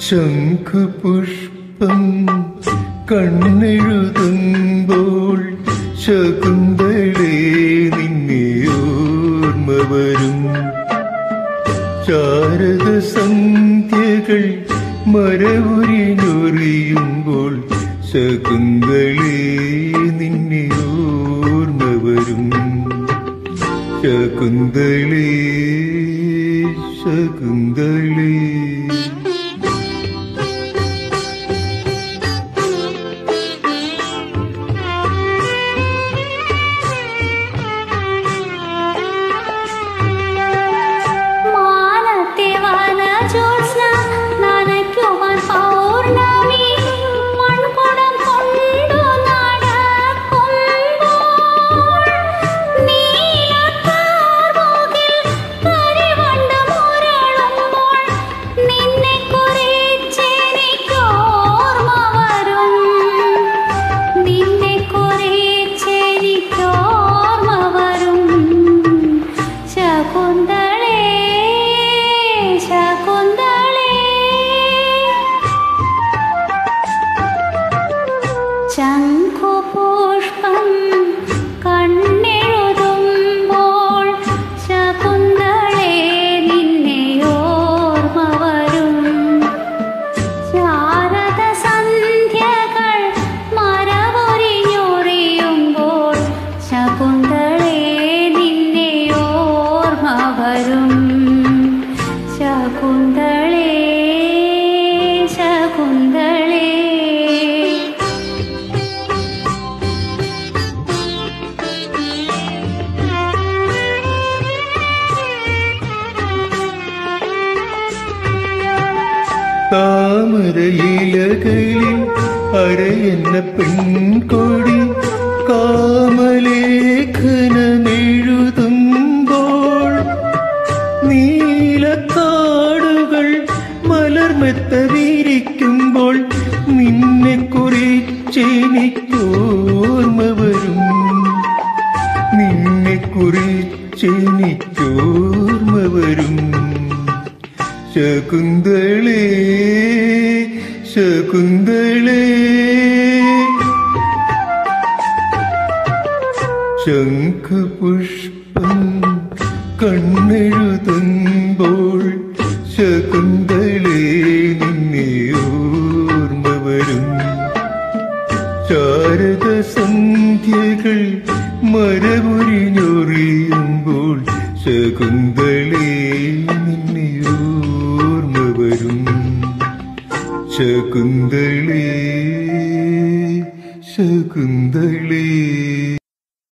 ശംഖുപുഷ്പം കണ്ണെഴുതുമ്പോൾ ശകുന്തളേ നിന്നെ ഓർമ്മ വരും ശാരദ സന്ധ്യകൾ മരവുരിഞ്ഞൊറിയുമ്പോൾ ശകുന്തളേ നിന്നെ ഓർമ്മ വരും ശകുന്തളേ ശകുന്തളേ മാനത്തെ വനജോത്സ്ന നനയ്ക്കുവാൻ പൗർണമി മൺകുടം കൊണ്ടു നടക്കുമ്പോൾ നീലക്കാർമുകിൽ കരിവണ്ട് മുരളുമ്പോൾ നിന്നെക്കുറിച്ചെനിക്കോർമ്മ വരും നിന്നെക്കുറിച്ചെനിക്കോർമ്മ വരും ശകുന്തളേ ശകുന്തളേ ശംഖുപുഷ്പം കണ്ണെഴുതുമ്പോൾ ശകുന്തളേ നിന്നെ ഓർമ്മ വരും ശാരദ സന്ധ്യകൾ മരമൊരിഞ്ഞൊറിയുമ്പോൾ ശകുന്തളേ നിന്നെ ഓർമ്മ വരും ശകുന്തളേ ശകുന്തളേ താമരയിലകളിൽ അരയെന്ന പെൺകൊടി കാമലേഖനമെഴുതുമ്പോൾ നീലക്കാടുകൾ മലർമെത്ത വിരിക്കുമ്പോൾ നിന്നെ കുറിച്ചെനിക്കോർമ്മ വരും നിന്നെ കുറിച്ചെനിക്കോർമ്മ വരും ശകുന്തളേ ശകുന്തളേ ശംഖുപുഷ്പം കണ്ണെഴുതുമ്പോൾ ശകുന്തളേ നിന്നെ ഓർമ്മ വരും ശാരദ സന്ധ്യകൾ മരമുരിഞ്ഞൊറിയുമ്പോൾ ശകുന്തളേ നിന്നെ ഓർമ്മ വരും ശകുന്തളേ ശകുന്തളേ